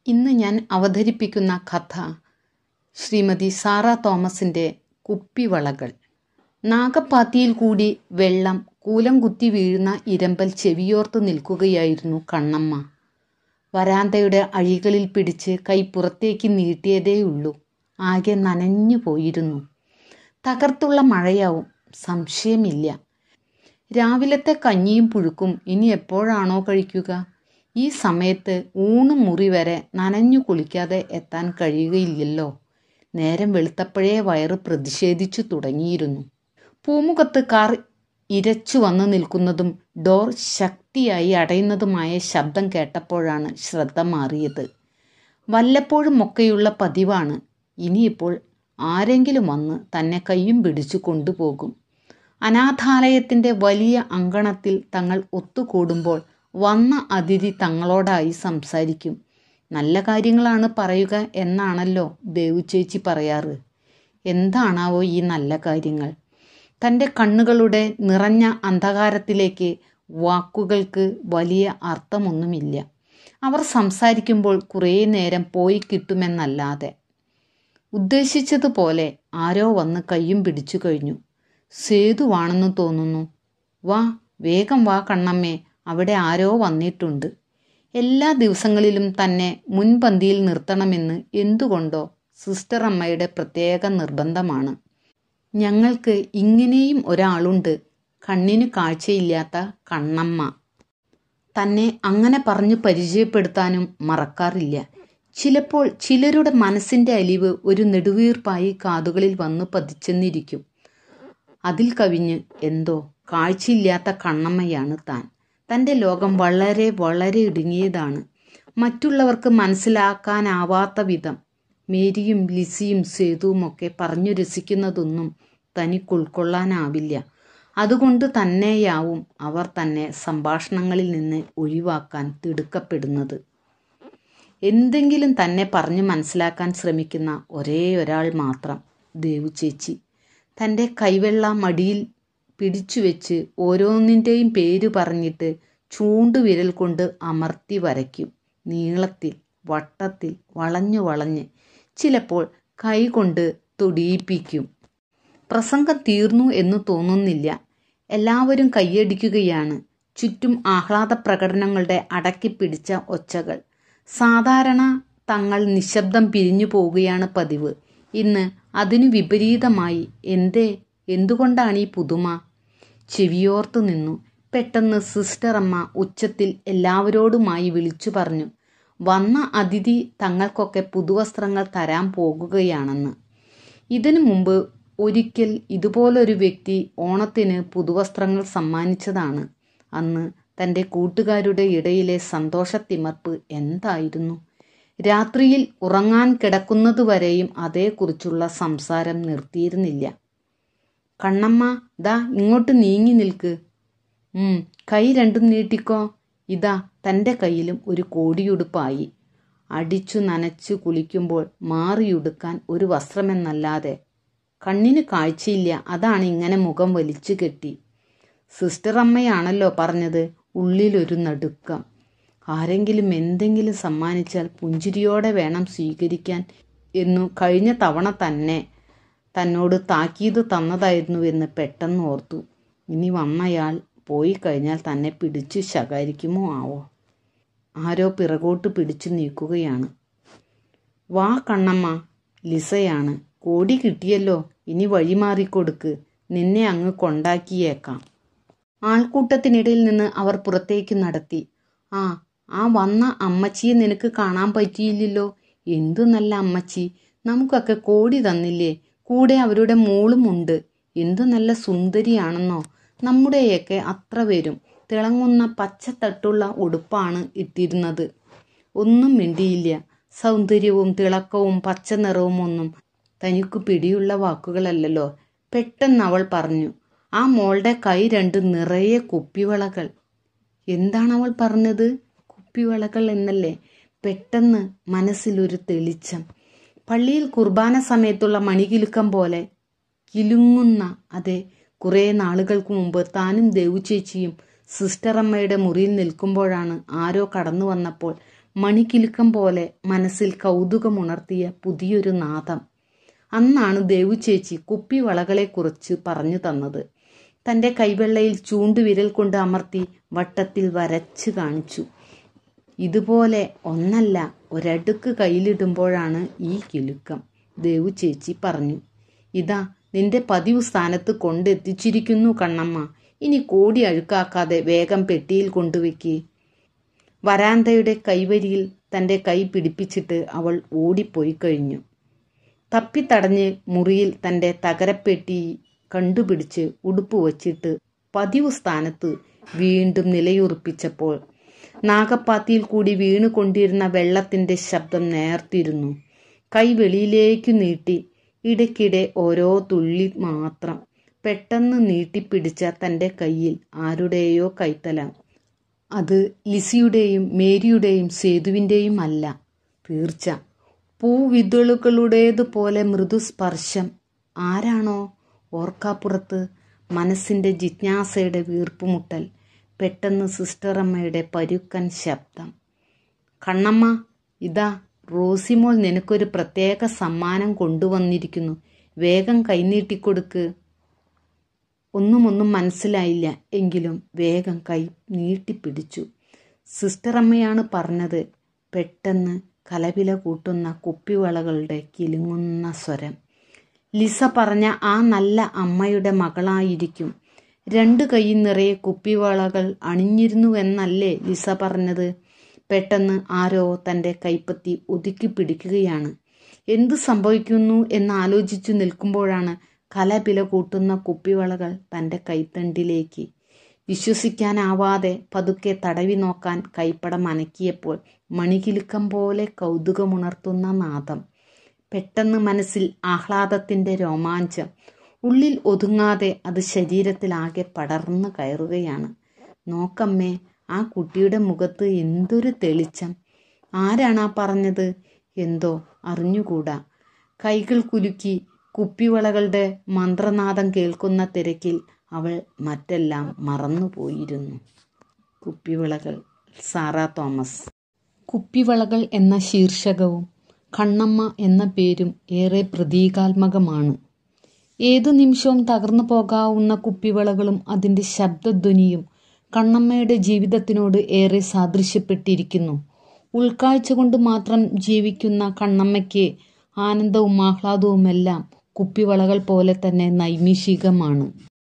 ഇന്ന് ഞാൻ അവതരിപ്പിക്കുന്ന കഥ ശ്രീമതി സാറ തോമസിൻ്റെ കുപ്പിവളകൾ നാഗപ്പാത്തിയിൽ കൂടി വെള്ളം കൂലം കുത്തി വീഴുന്ന ഇരമ്പൽ ചെവിയോർത്ത് നിൽക്കുകയായിരുന്നു കണ്ണമ്മ വരാന്തയുടെ അഴികളിൽ പിടിച്ച് കൈ പുറത്തേക്ക് നീട്ടിയതേയുള്ളൂ ആകെ നനഞ്ഞു പോയിരുന്നു തകർത്തുള്ള മഴയാവും സംശയമില്ല രാവിലത്തെ കഞ്ഞിയും പുഴുക്കും ഇനി എപ്പോഴാണോ കഴിക്കുക ഈ സമയത്ത് ഊണും മുറി വരെ നനഞ്ഞു കുളിക്കാതെ എത്താൻ കഴിയുകയില്ലല്ലോ നേരം വെളുത്തപ്പോഴേ വയറ് പ്രതിഷേധിച്ചു തുടങ്ങിയിരുന്നു പൂമുഖത്ത് കാർ ഇരച്ചു വന്നു നിൽക്കുന്നതും ഡോർ ശക്തിയായി അടയുന്നതുമായ ശബ്ദം കേട്ടപ്പോഴാണ് ശ്രദ്ധ മാറിയത് വല്ലപ്പോഴും ഒക്കെയുള്ള പതിവാണ് ഇനിയിപ്പോൾ ആരെങ്കിലും വന്ന് തന്നെ കയ്യും പിടിച്ചു കൊണ്ടുപോകും അനാഥാലയത്തിൻ്റെ വലിയ അങ്കണത്തിൽ തങ്ങൾ ഒത്തുകൂടുമ്പോൾ വന്ന അതിഥി തങ്ങളോടായി സംസാരിക്കും നല്ല കാര്യങ്ങളാണ് പറയുക എന്നാണല്ലോ ദേവു ചേച്ചി പറയാറ് എന്താണാവോ ഈ നല്ല കാര്യങ്ങൾ തൻ്റെ കണ്ണുകളുടെ നിറഞ്ഞ അന്ധകാരത്തിലേക്ക് വാക്കുകൾക്ക് വലിയ അർത്ഥമൊന്നുമില്ല അവർ സംസാരിക്കുമ്പോൾ കുറേ നേരം പോയി കിട്ടുമെന്നല്ലാതെ ഉദ്ദേശിച്ചതുപോലെ ആരോ വന്ന് കയ്യും പിടിച്ചു കഴിഞ്ഞു സേതുവാണെന്ന് തോന്നുന്നു വാ വേഗം വാ കണ്ണമ്മേ അവിടെ ആരോ വന്നിട്ടുണ്ട് എല്ലാ ദിവസങ്ങളിലും തന്നെ മുൻപന്തിയിൽ നിർത്തണമെന്ന് എന്തുകൊണ്ടോ സിസ്റ്റർ അമ്മയുടെ പ്രത്യേക നിർബന്ധമാണ് ഞങ്ങൾക്ക് ഇങ്ങനെയും ഒരാളുണ്ട് കണ്ണിന് കാഴ്ചയില്ലാത്ത കണ്ണമ്മ തന്നെ അങ്ങനെ പറഞ്ഞു പരിചയപ്പെടുത്താനും മറക്കാറില്ല ചിലപ്പോൾ ചിലരുടെ മനസ്സിൻ്റെ അലിവ് ഒരു നെടുവീർപ്പായി കാതുകളിൽ വന്ന് പതിച്ചെന്നിരിക്കും അതിൽ കവിഞ്ഞ് എന്തോ കാഴ്ചയില്ലാത്ത കണ്ണമ്മയാണ് താൻ തൻ്റെ ലോകം വളരെ വളരെ ഇടുങ്ങിയതാണ് മറ്റുള്ളവർക്ക് മനസ്സിലാക്കാനാവാത്ത വിധം മേരിയും ലിസിയും സേതുവും ഒക്കെ പറഞ്ഞു രസിക്കുന്നതൊന്നും തനിക്ക് ഉൾക്കൊള്ളാനാവില്ല അതുകൊണ്ട് തന്നെയാവും അവർ തന്നെ സംഭാഷണങ്ങളിൽ നിന്ന് ഒഴിവാക്കാൻ തിടുക്കപ്പെടുന്നത് എന്തെങ്കിലും തന്നെ പറഞ്ഞു മനസ്സിലാക്കാൻ ശ്രമിക്കുന്ന ഒരേ ഒരാൾ മാത്രം ദേവു ചേച്ചി തൻ്റെ കൈവെള്ള മടിയിൽ പിടിച്ചു വെച്ച് ഓരോന്നിൻ്റെയും പേര് പറഞ്ഞിട്ട് ചൂണ്ടുവിരൽ കൊണ്ട് അമർത്തി വരയ്ക്കും നീളത്തിൽ വട്ടത്തിൽ വളഞ്ഞു വളഞ്ഞ് ചിലപ്പോൾ കൈകൊണ്ട് തൊടിയിപ്പിക്കും പ്രസംഗം തീർന്നു എന്ന് തോന്നുന്നില്ല എല്ലാവരും കൈയടിക്കുകയാണ് ചുറ്റും ആഹ്ലാദ പ്രകടനങ്ങളുടെ അടക്കിപ്പിടിച്ച ഒച്ചകൾ സാധാരണ തങ്ങൾ നിശബ്ദം പിരിഞ്ഞു പോവുകയാണ് പതിവ് ഇന്ന് അതിനു വിപരീതമായി എന്തേ എന്തുകൊണ്ടാണ് ഈ പുതുമ ചെവിയോർത്തു നിന്നു പെട്ടെന്ന് സിസ്റ്റർ അമ്മ ഉച്ചത്തിൽ എല്ലാവരോടുമായി വിളിച്ചു പറഞ്ഞു വന്ന അതിഥി തങ്ങൾക്കൊക്കെ പുതുവസ്ത്രങ്ങൾ തരാൻ പോകുകയാണെന്ന് ഇതിനു മുമ്പ് ഒരിക്കൽ ഇതുപോലൊരു വ്യക്തി ഓണത്തിന് പുതുവസ്ത്രങ്ങൾ സമ്മാനിച്ചതാണ് അന്ന് തൻ്റെ കൂട്ടുകാരുടെ ഇടയിലെ സന്തോഷത്തിമർപ്പ് എന്തായിരുന്നു രാത്രിയിൽ ഉറങ്ങാൻ കിടക്കുന്നതുവരെയും അതേക്കുറിച്ചുള്ള സംസാരം നിർത്തിയിരുന്നില്ല കണ്ണമ്മ ദാ ഇങ്ങോട്ട് നീങ്ങി നിൽക്ക് ഉം കൈ രണ്ടും നീട്ടിക്കോ ഇതാ തൻ്റെ കയ്യിലും ഒരു കോടിയുടുപ്പായി അടിച്ചു നനച്ചു കുളിക്കുമ്പോൾ മാറിയുടുക്കാൻ ഒരു വസ്ത്രമെന്നല്ലാതെ കണ്ണിന് കാഴ്ചയില്ല അതാണ് ഇങ്ങനെ മുഖം വലിച്ചു കെട്ടി സിസ്റ്റർ അമ്മയാണല്ലോ പറഞ്ഞത് ഉള്ളിലൊരു നടുക്കം ആരെങ്കിലും എന്തെങ്കിലും സമ്മാനിച്ചാൽ പുഞ്ചിരിയോടെ വേണം സ്വീകരിക്കാൻ എന്നു കഴിഞ്ഞ തവണ തന്നെ തന്നോട് താക്കീത് തന്നതായിരുന്നുവെന്ന് പെട്ടെന്ന് ഓർത്തു ഇനി വന്നയാൾ പോയി കഴിഞ്ഞാൽ തന്നെ പിടിച്ചു ശകാരിക്കുമോ ആവോ ആരോ പിറകോട്ട് പിടിച്ചു നീക്കുകയാണ് വാ കണ്ണമ്മ ലിസയാണ് കോടി കിട്ടിയല്ലോ ഇനി വഴിമാറിക്കൊടുക്ക് നിന്നെ അങ്ങ് കൊണ്ടാക്കിയേക്കാം ആൾക്കൂട്ടത്തിനിടയിൽ നിന്ന് അവർ പുറത്തേക്ക് നടത്തി ആ ആ വന്ന അമ്മച്ചിയെ നിനക്ക് കാണാൻ പറ്റിയില്ലല്ലോ എന്തു നല്ല അമ്മച്ചി നമുക്കൊക്കെ കോടി തന്നില്ലേ കൂടെ അവരുടെ മോളും ഉണ്ട് എന്തു നല്ല സുന്ദരിയാണെന്നോ നമ്മുടെയൊക്കെ അത്ര വരും തിളങ്ങുന്ന പച്ചത്തട്ടുള്ള ഉടുപ്പാണ് ഇട്ടിരുന്നത് ഒന്നും മിണ്ടിയില്ല സൗന്ദര്യവും തിളക്കവും പച്ച നിറവും ഒന്നും തനിക്ക് പിടിയുള്ള വാക്കുകളല്ലല്ലോ പെട്ടെന്ന് അവൾ പറഞ്ഞു ആ മോളുടെ കൈ രണ്ട് നിറയെ കുപ്പിവളകൾ എന്താണ് അവൾ പറഞ്ഞത് കുപ്പിവളകൾ എന്നല്ലേ പെട്ടെന്ന് മനസ്സിലൊരു തെളിച്ചം പള്ളിയിൽ കുർബാന സമയത്തുള്ള മണികിലുക്കം പോലെ കിലുങ്ങുന്ന അതെ കുറേ നാളുകൾക്ക് മുമ്പ് താനും ദേവു ചേച്ചിയും സിസ്റ്റർ അമ്മയുടെ മുറിയിൽ നിൽക്കുമ്പോഴാണ് ആരോ കടന്നു വന്നപ്പോൾ മണികിലുക്കം പോലെ മനസ്സിൽ കൗതുകമുണർത്തിയ പുതിയൊരു നാദം അന്നാണ് ദേവു ചേച്ചി കുപ്പിവളകളെക്കുറിച്ച് പറഞ്ഞു തന്നത് തൻ്റെ കൈവെള്ളയിൽ ചൂണ്ടുവിരൽ കൊണ്ട് അമർത്തി വട്ടത്തിൽ വരച്ച് കാണിച്ചു ഇതുപോലെ ഒന്നല്ല ഒരടുക്ക് കയ്യിലിടുമ്പോഴാണ് ഈ കിലുക്കം ദേവു ചേച്ചി പറഞ്ഞു ഇതാ നിന്റെ പതിവ് സ്ഥാനത്ത് കൊണ്ടെത്തിച്ചിരിക്കുന്നു കണ്ണമ്മ ഇനി കോടി അഴുക്കാക്കാതെ വേഗം പെട്ടിയിൽ കൊണ്ടുവയ്ക്ക് വരാന്തയുടെ കൈവരിയിൽ തൻ്റെ കൈ പിടിപ്പിച്ചിട്ട് അവൾ ഓടിപ്പോയി കഴിഞ്ഞു തപ്പിത്തടഞ്ഞ് മുറിയിൽ തൻ്റെ തകരപ്പെട്ടി കണ്ടുപിടിച്ച് ഉടുപ്പ് വച്ചിട്ട് പതിവ് സ്ഥാനത്ത് വീണ്ടും നിലയുറപ്പിച്ചപ്പോൾ നാഗപ്പാത്തിയിൽ കൂടി വീണുകൊണ്ടിരുന്ന വെള്ളത്തിൻ്റെ ശബ്ദം നേർത്തിരുന്നു കൈ വെളിയിലേക്ക് നീട്ടി ഇടയ്ക്കിടെ ഓരോ തുള്ളി മാത്രം പെട്ടെന്ന് നീട്ടിപ്പിടിച്ച തൻ്റെ കയ്യിൽ ആരുടെയോ കൈത്തല അത് ലിസിയുടെയും മേരിയുടെയും സേതുവിൻ്റെയും അല്ല തീർച്ച പൂവിതളുകളുടേതുപോലെ മൃദുസ്പർശം ആരാണോ ഓർക്കാപ്പുറത്ത് മനസ്സിൻ്റെ ജിജ്ഞാസയുടെ വീർപ്പുമുട്ടൽ പെട്ടെന്ന് സിസ്റ്ററമ്മയുടെ പരുക്കൻ ശബ്ദം കണ്ണമ്മ ഇതാ റോസിമോൾ നിനക്കൊരു പ്രത്യേക സമ്മാനം കൊണ്ടുവന്നിരിക്കുന്നു വേഗം കൈനീട്ടിക്കൊടുക്ക് ഒന്നും ഒന്നും മനസ്സിലായില്ല എങ്കിലും വേഗം കൈ നീട്ടിപ്പിടിച്ചു സിസ്റ്ററമ്മയാണ് പറഞ്ഞത് പെട്ടെന്ന് കലപില കൂട്ടുന്ന കുപ്പിവളകളുടെ കിലുങ്ങുന്ന സ്വരം ലിസ പറഞ്ഞ ആ നല്ല അമ്മയുടെ മകളായിരിക്കും രണ്ട് കൈ നിറയെ കുപ്പിവളകൾ അണിഞ്ഞിരുന്നുവെന്നല്ലേ ലിസ പറഞ്ഞത് പെട്ടെന്ന് ആരോ തൻ്റെ കൈപ്പത്തി ഒതുക്കി പിടിക്കുകയാണ് എന്തു സംഭവിക്കുന്നു എന്ന് ആലോചിച്ചു നിൽക്കുമ്പോഴാണ് കലപില കൂട്ടുന്ന കുപ്പിവളകൾ തൻ്റെ കൈത്തണ്ടിലേക്ക് വിശ്വസിക്കാനാവാതെ പതുക്കെ തടവി നോക്കാൻ കൈപ്പടം അനക്കിയപ്പോൾ മണികിലുക്കം പോലെ കൗതുകമുണർത്തുന്ന നാദം പെട്ടെന്ന് മനസ്സിൽ ആഹ്ലാദത്തിൻ്റെ രോമാഞ്ചം ഉള്ളിൽ ഒതുങ്ങാതെ അത് ശരീരത്തിലാകെ പടർന്നു കയറുകയാണ് നോക്കമ്മേ ആ കുട്ടിയുടെ മുഖത്ത് എന്തൊരു തെളിച്ചം ആരാണ് ആ പറഞ്ഞത് എന്തോ അറിഞ്ഞുകൂടാ കൈകൾ കുലുക്കി കുപ്പിവളകളുടെ മന്ത്രനാദം കേൾക്കുന്ന തിരക്കിൽ അവൾ മറ്റെല്ലാം മറന്നുപോയിരുന്നു കുപ്പിവിളകൾ സാറാ തോമസ് കുപ്പിവളകൾ എന്ന ശീർഷകവും കണ്ണമ്മ എന്ന പേരും ഏറെ പ്രതീകാത്മകമാണ് ഏതു നിമിഷവും തകർന്നു പോകാവുന്ന കുപ്പിവളകളും അതിൻ്റെ ശബ്ദധ്വനിയും കണ്ണമ്മയുടെ ജീവിതത്തിനോട് ഏറെ സാദൃശ്യപ്പെട്ടിരിക്കുന്നു ഉൾക്കാഴ്ച കൊണ്ട് മാത്രം ജീവിക്കുന്ന കണ്ണമ്മയ്ക്ക് ആനന്ദവും ആഹ്ലാദവുമെല്ലാം കുപ്പിവളകൾ പോലെ തന്നെ നൈമിഷികമാണ്